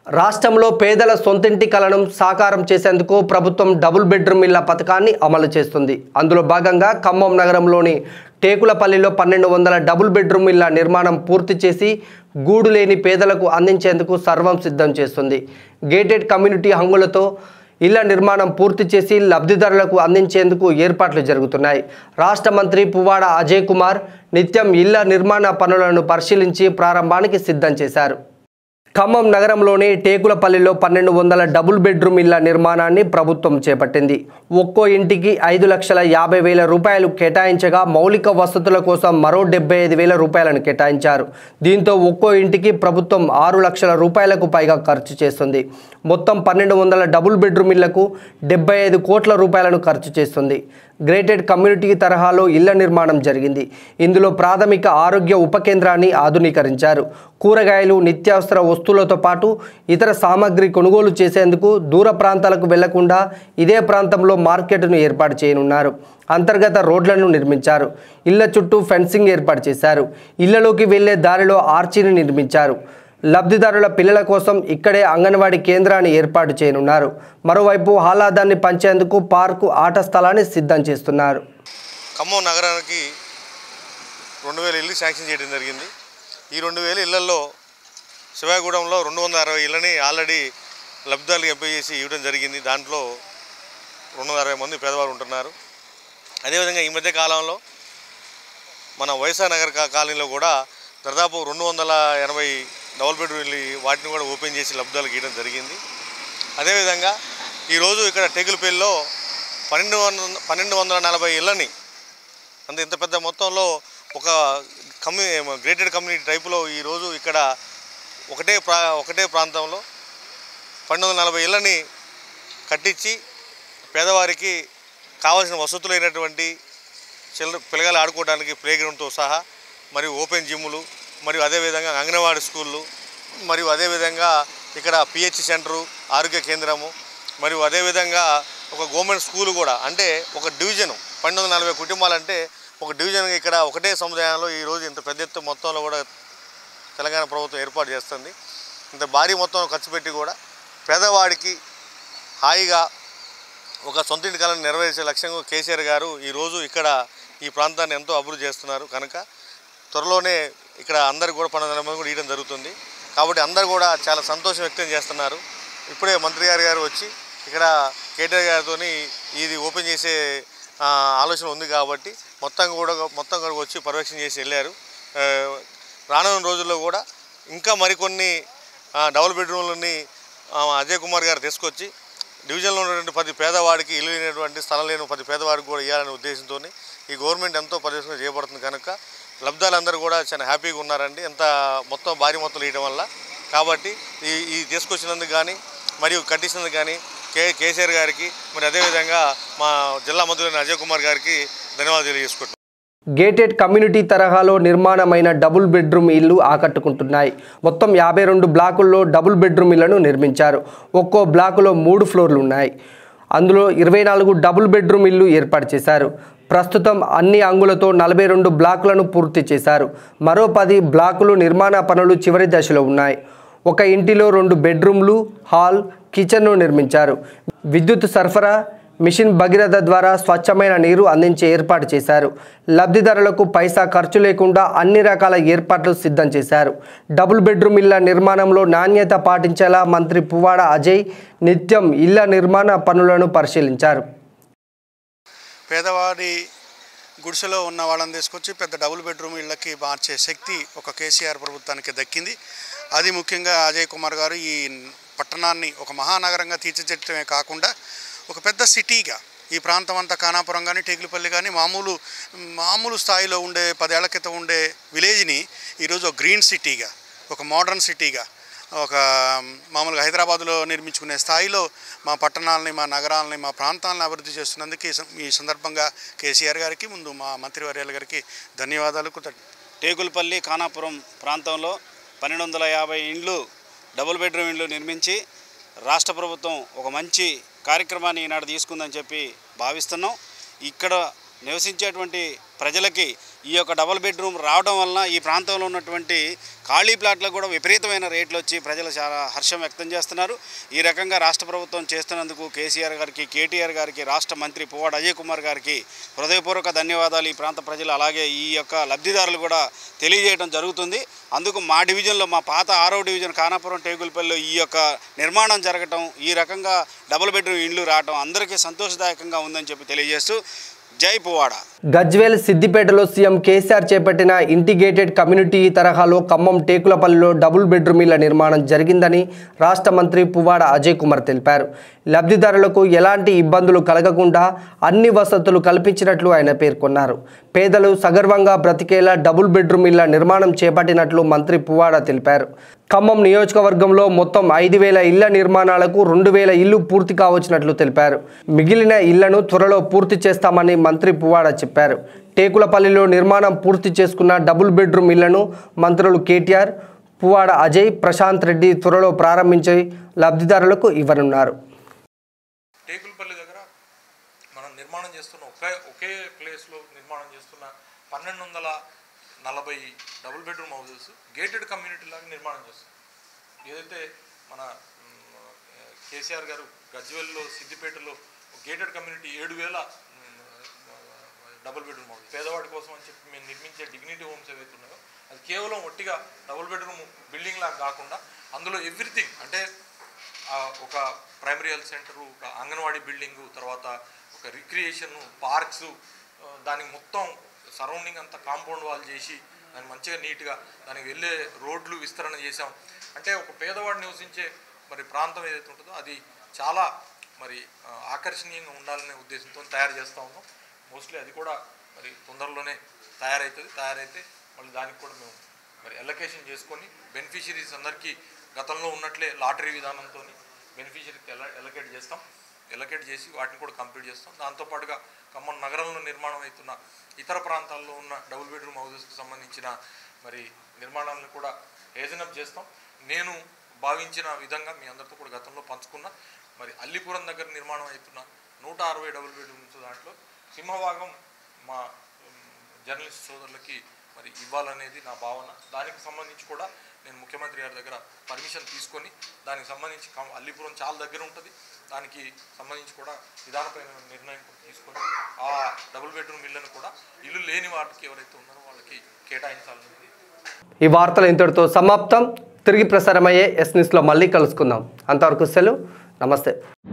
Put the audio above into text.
రాష్ట్రంలో పేదల సొంతింటి కలను సాకారం చేసేందుకు ప్రభుత్వం డబుల్ బెడ్రూమ్ ఇళ్ల పథకాన్ని అమలు చేస్తుంది అందులో భాగంగా ఖమ్మం నగరంలోని టేకులపల్లిలో పన్నెండు వందల డబుల్ బెడ్రూమ్ ఇళ్ల నిర్మాణం పూర్తి చేసి గూడు లేని పేదలకు అందించేందుకు సర్వం సిద్ధం చేస్తుంది గేటెడ్ కమ్యూనిటీ హంగులతో ఇళ్ల నిర్మాణం పూర్తి చేసి లబ్ధిదారులకు అందించేందుకు ఏర్పాట్లు జరుగుతున్నాయి రాష్ట్ర మంత్రి పువ్వాడ అజయ్ కుమార్ నిత్యం ఇళ్ల నిర్మాణ పనులను పరిశీలించి ప్రారంభానికి సిద్ధం చేశారు ఖమ్మం నగరంలోని టేకులపల్లిలో పన్నెండు వందల డబుల్ బెడ్రూమ్ ఇళ్ల నిర్మాణాన్ని ప్రభుత్వం చేపట్టింది ఒక్కో ఇంటికి ఐదు లక్షల యాభై వేల రూపాయలు కేటాయించగా మౌలిక వసతుల కోసం మరో డెబ్బై ఐదు వేల రూపాయలను కేటాయించారు దీంతో ఒక్కో ఇంటికి ప్రభుత్వం ఆరు లక్షల రూపాయలకు పైగా ఖర్చు చేస్తుంది మొత్తం పన్నెండు వందల డబుల్ బెడ్రూమ్ ఇళ్లకు డెబ్బై ఐదు కోట్ల రూపాయలను ఖర్చు చేస్తుంది గ్రేటెడ్ కమ్యూనిటీ తరహాలో ఇళ్ల నిర్మాణం జరిగింది ఇందులో ప్రాథమిక ఆరోగ్య ఉప కేంద్రాన్ని ఆధునీకరించారు కూరగాయలు నిత్యావసర వస్తువులతో పాటు ఇతర సామాగ్రి కొనుగోలు చేసేందుకు దూర ప్రాంతాలకు వెళ్లకుండా ఇదే ప్రాంతంలో మార్కెట్ను ఏర్పాటు చేయనున్నారు అంతర్గత రోడ్లను నిర్మించారు ఇళ్ల చుట్టూ ఫెన్సింగ్ ఏర్పాటు చేశారు ఇళ్లలోకి వెళ్లే దారిలో ఆర్చిని నిర్మించారు లబ్ధిదారుల పిల్లల కోసం ఇక్కడే అంగన్వాడీ కేంద్రాన్ని ఏర్పాటు చేయనున్నారు మరోవైపు ఆహ్లాదాన్ని పంచేందుకు పార్కు ఆట స్థలాన్ని సిద్ధం చేస్తున్నారు ఖమ్మం నగరానికి రెండు వేల ఇల్లు శాంక్షన్ చేయడం జరిగింది ఈ రెండు వేల ఇళ్లలో శివాగూడెంలో రెండు వందల అరవై ఇళ్ళని ఆల్రెడీ లబ్ధిదారులకు ఎంపిక చేసి ఇవ్వడం జరిగింది దాంట్లో రెండు వందల అరవై మంది పేదవారు ఉంటున్నారు అదేవిధంగా ఈ మధ్య కాలంలో మన వైఎస్ఆర్ నగర్ కా- కాలనీలో కూడా దాదాపు రెండు వందల ఎనభై డబుల్ బెడ్రూమ్ ఇల్లు వాటిని కూడా ఓపెన్ చేసి లబ్ధాలకు ఇవ్వడం జరిగింది అదేవిధంగా ఈరోజు ఇక్కడ టేకులపల్లిలో పన్నెండు వందల పన్నెండు వందల నలభై ఇళ్ళని అంటే ఇంత పెద్ద మొత్తంలో ఒక కమ్యూ గ్రేటెడ్ కమ్యూనిటీ టైపులో ఈరోజు ఇక్కడ ఒకటే ప్రా ఒకటే ప్రాంతంలో పన్నెండు వందల నలభై ఇళ్ళని కట్టించి పేదవారికి కావాల్సిన వసతులైనటువంటి చిల్ల పిల్లగాలు ఆడుకోవడానికి ప్లే గ్రౌండ్తో సహా మరియు ఓపెన్ జిమ్ములు మరియు అదేవిధంగా అంగన్వాడీ స్కూళ్ళు మరియు అదేవిధంగా ఇక్కడ పిహెచ్ సెంటరు ఆరోగ్య కేంద్రము మరియు అదేవిధంగా ఒక గవర్నమెంట్ స్కూల్ కూడా అంటే ఒక డివిజను పన్నెండు వందల నలభై కుటుంబాలు అంటే ఒక డివిజన్ ఇక్కడ ఒకటే సముదాయంలో ఈరోజు ఇంత పెద్ద ఎత్తు మొత్తంలో కూడా తెలంగాణ ప్రభుత్వం ఏర్పాటు చేస్తుంది ఇంత భారీ మొత్తం ఖర్చు పెట్టి కూడా పేదవాడికి హాయిగా ఒక సొంత ఇంటి కళను నెరవేర్చే లక్ష్యంగా కేసీఆర్ గారు ఈరోజు ఇక్కడ ఈ ప్రాంతాన్ని ఎంతో అభివృద్ధి చేస్తున్నారు కనుక త్వరలోనే ఇక్కడ అందరికి కూడా పన్నెండు వందల మంది కూడా ఇవ్వడం జరుగుతుంది కాబట్టి అందరు కూడా చాలా సంతోషం వ్యక్తం చేస్తున్నారు ఇప్పుడే మంత్రి గారు గారు వచ్చి ఇక్కడ కేటీఆర్ గారితో ఇది ఓపెన్ చేసే ఆ, ఆలోచన ఉంది కాబట్టి మొత్తం కూడా మొత్తం కూడా వచ్చి పర్యవేక్షణ చేసి వెళ్ళారు ఆ, రానున్న రోజుల్లో కూడా ఇంకా మరికొన్ని ఆ, డబుల్ బెడ్రూమ్లని ఆ, అజయ్ కుమార్ గారు తీసుకొచ్చి డివిజన్లో ఉన్నటువంటి ప్రతి పేదవాడికి ఇల్లు లేనటువంటి స్థలం లేని ప్రతి పేదవాడికి కూడా ఇవ్వాలనే ఉద్దేశంతో ఈ గవర్నమెంట్ ఎంతో పరిశ్రమ చేయబడుతుంది కనుక లబ్ధాలందరూ కూడా చాలా హ్యాపీగా ఉన్నారండి ఎంత మొత్తం భారీ మొత్తం ఇవ్వడం వల్ల కాబట్టి ఈ ఈ తీసుకొచ్చినందుకు కానీ మరియు కట్టించినందుకు కానీ కే కేసీఆర్ గారికి మరి అదేవిధంగా మా జిల్లా మంత్రులైన అజయ్ కుమార్ గారికి ధన్యవాదాలు తెలియజేసుకుంటున్నాను గేటెడ్ కమ్యూనిటీ తరహాలో నిర్మాణమైన డబుల్ బెడ్రూమ్ ఇల్లు ఆకట్టుకుంటున్నాయి మొత్తం యాభై రెండు బ్లాకుల్లో డబుల్ బెడ్రూమ్ ఇళ్లను నిర్మించారు ఒక్కో బ్లాకులో మూడు ఫ్లోర్లు ఉన్నాయి అందులో ఇరవై నాలుగు డబుల్ బెడ్రూమ్ ఇల్లు ఏర్పాటు చేశారు ప్రస్తుతం అన్ని అంగులతో నలభై రెండు బ్లాకులను పూర్తి చేశారు మరో పది బ్లాకులు నిర్మాణ పనులు చివరి దశలో ఉన్నాయి ఒక ఇంటిలో రెండు బెడ్రూమ్లు హాల్ కిచెన్ను నిర్మించారు విద్యుత్ సరఫరా మిషన్ భగీరథ ద్వారా స్వచ్ఛమైన నీరు అందించే ఏర్పాటు చేశారు లబ్ధిదారులకు పైసా ఖర్చు లేకుండా అన్ని రకాల ఏర్పాట్లు సిద్ధం చేశారు డబుల్ బెడ్రూమ్ ఇళ్ల నిర్మాణంలో నాణ్యత పాటించేలా మంత్రి పువ్వాడ అజయ్ నిత్యం ఇళ్ల నిర్మాణ పనులను పరిశీలించారు పేదవాడి గుడిసెలో ఉన్న వాళ్ళని తీసుకొచ్చి పెద్ద డబుల్ బెడ్రూమ్ ఇళ్ళకి మార్చే శక్తి ఒక కేసీఆర్ ప్రభుత్వానికి దక్కింది అది ముఖ్యంగా అజయ్ కుమార్ గారు ఈ పట్టణాన్ని ఒక మహానగరంగా తీర్చిదిద్దడమే కాకుండా ఒక పెద్ద సిటీగా ఈ ప్రాంతం అంతా కానాపురం కానీ టేకులపల్లి కానీ మామూలు మామూలు స్థాయిలో ఉండే పదేళ్ల క్రితం ఉండే విలేజ్ని ఈరోజు ఒక గ్రీన్ సిటీగా ఒక మోడర్న్ సిటీగా ఒక మామూలుగా హైదరాబాద్లో నిర్మించుకునే స్థాయిలో మా పట్టణాలని మా నగరాలని మా ప్రాంతాలను అభివృద్ధి చేస్తున్నందుకు ఈ సం- ఈ సందర్భంగా కేసీఆర్ గారికి ముందు మా మంత్రివర్యాల గారికి ధన్యవాదాలు కృతజ్ఞ టేకులపల్లి ఖానాపురం ప్రాంతంలో పన్నెండు వందల యాభై ఇండ్లు డబుల్ బెడ్రూమ్ ఇండ్లు నిర్మించి రాష్ట్ర ప్రభుత్వం ఒక మంచి కార్యక్రమాన్ని ఈనాడు తీసుకుందని చెప్పి భావిస్తున్నాం ఇక్కడ నివసించేటువంటి ప్రజలకి ఈ యొక్క డబుల్ బెడ్రూమ్ రావడం వలన ఈ ప్రాంతంలో ఉన్నటువంటి ఖాళీ ప్లాట్లకు కూడా విపరీతమైన రేట్లు వచ్చి ప్రజలు చాలా హర్షం వ్యక్తం చేస్తున్నారు ఈ రకంగా రాష్ట్ర ప్రభుత్వం చేస్తున్నందుకు కేసీఆర్ గారికి కేటీఆర్ గారికి రాష్ట్ర మంత్రి పువ్వాడ అజయ్ కుమార్ గారికి హృదయపూర్వక ధన్యవాదాలు ఈ ప్రాంత ప్రజలు అలాగే ఈ యొక్క లబ్ధిదారులు కూడా తెలియజేయడం జరుగుతుంది అందుకు మా డివిజన్లో మా పాత ఆరో డివిజన్ కానాపురం టేగులపల్లిలో ఈ యొక్క నిర్మాణం జరగటం ఈ రకంగా డబుల్ బెడ్రూమ్ ఇండ్లు రావటం అందరికీ సంతోషదాయకంగా ఉందని చెప్పి తెలియజేస్తూ జై పువ్వాడ గజ్వేల్ సిద్దిపేటలో సీఎం కేసీఆర్ చేపట్టిన ఇంటిగ్రేటెడ్ కమ్యూనిటీ తరహాలో ఖమ్మం టేకులపల్లిలో డబుల్ బెడ్రూమ్ ఇళ్ల నిర్మాణం జరిగిందని రాష్ట్ర మంత్రి పువ్వాడ అజయ్ కుమార్ తెలిపారు లబ్ధిదారులకు ఎలాంటి ఇబ్బందులు కలగకుండా అన్ని వసతులు కల్పించినట్లు ఆయన పేర్కొన్నారు పేదలు సగర్వంగా బ్రతికేలా డబుల్ బెడ్రూమ్ ఇళ్ల నిర్మాణం చేపట్టినట్లు మంత్రి పువ్వాడ తెలిపారు ఖమ్మం నియోజకవర్గంలో మొత్తం ఐదు వేల ఇళ్ల నిర్మాణాలకు రెండు వేల ఇల్లు పూర్తి కావచ్చినట్లు తెలిపారు మిగిలిన ఇళ్లను త్వరలో పూర్తి చేస్తామని మంత్రి పువ్వాడ చెప్పారు టేకులపల్లిలో నిర్మాణం పూర్తి చేసుకున్న డబుల్ బెడ్రూమ్ ఇళ్లను మంత్రులు కేటీఆర్ పువ్వాడ అజయ్ ప్రశాంత్ రెడ్డి త్వరలో ప్రారంభించి లబ్ధిదారులకు ఇవ్వనున్నారు టేకులపల్లి దగ్గర మనం నిర్మాణం చేస్తున్న ఒకే ఒకే ప్లేస్లో నిర్మాణం చేస్తున్న పన్నెండు వందల నలభై double bedroom houses gated community లాగా నిర్మాణం చేస్తాం ఏదైతే మన మ్, కేసీఆర్ గారు గజ్వెల్లో సిద్దిపేటలో గేటెడ్ కమ్యూనిటీ ఏడు వేల డబుల్ బెడ్రూమ్ హౌస్ పేదవాడి కోసం అని చెప్పి మేము నిర్మించే డిగ్నిటీ హోమ్స్ ఏవైతే ఉన్నాయో అది కేవలం ఒట్టిగా డబుల్ బెడ్రూమ్ బిల్డింగ్ లాగా కాకుండా అందులో ఎవ్రీథింగ్ అంటే ఆ, ఒక ప్రైమరీ హెల్త్ సెంటర్ ఒక అంగన్వాడీ బిల్డింగు తర్వాత ఒక రిక్రియేషన్ పార్క్స్ దానికి మొత్తం సరౌండింగ్ అంతా కాంపౌండ్ వాల్ చేసి దాన్ని మంచిగా నీట్గా దానికి వెళ్ళే రోడ్లు విస్తరణ చేసాం అంటే ఒక పేదవాడు నివసించే మరి ప్రాంతం ఏదైతే ఉంటుందో అది చాలా మరి ఆ, ఆకర్షణీయంగా ఉండాలనే ఉద్దేశంతో తయారు చేస్తూ ఉన్నాం మోస్ట్లీ అది కూడా మరి తొందరలోనే తయారవుతుంది తయారైతే మళ్ళీ దానికి కూడా మేము మరి ఎలకేషన్ చేసుకొని బెనిఫిషరీస్ అందరికీ గతంలో ఉన్నట్లే లాటరీ విధానంతో బెనిఫిషరీకి ఎల ఎలకేట్ చేస్తాం ఎలకేట్ చేసి వాటిని కూడా కంప్లీట్ చేస్తాం దాంతోపాటుగా ఖమ్మం నగరంలో నిర్మాణం అవుతున్న ఇతర ప్రాంతాల్లో ఉన్న డబుల్ బెడ్రూమ్ హౌసెస్కి సంబంధించిన మరి నిర్మాణాలను కూడా ఏజనప్ చేస్తాం నేను భావించిన విధంగా మీ అందరితో కూడా గతంలో పంచుకున్నా మరి అల్లిపురం దగ్గర నిర్మాణం అవుతున్న నూట అరవై డబుల్ బెడ్రూమ్స్ దాంట్లో సింహభాగం మా ఉమ్, జర్నలిస్ట్ సోదరులకి మరి ఇవ్వాలనేది నా భావన దానికి సంబంధించి కూడా నేను ముఖ్యమంత్రి గారి దగ్గర పర్మిషన్ తీసుకొని దానికి సంబంధించి కం- అల్లిపురం చాలా దగ్గర ఉంటుంది దానికి సంబంధించి కూడా విధానపైన నిర్ణయం కూడా తీసుకొని ఆ డబుల్ బెడ్రూమ్ ఇళ్ళను కూడా ఇల్లు లేని వాటికి ఎవరైతే ఉన్నారో వాళ్ళకి కేటాయించాలనేది ఈ వార్తలు ఇంతటితో సమాప్తం తిరిగి ప్రసారమయ్యే ఎస్ న్యూస్లో మళ్ళీ కలుసుకుందాం అంతవరకు సెలవు నమస్తే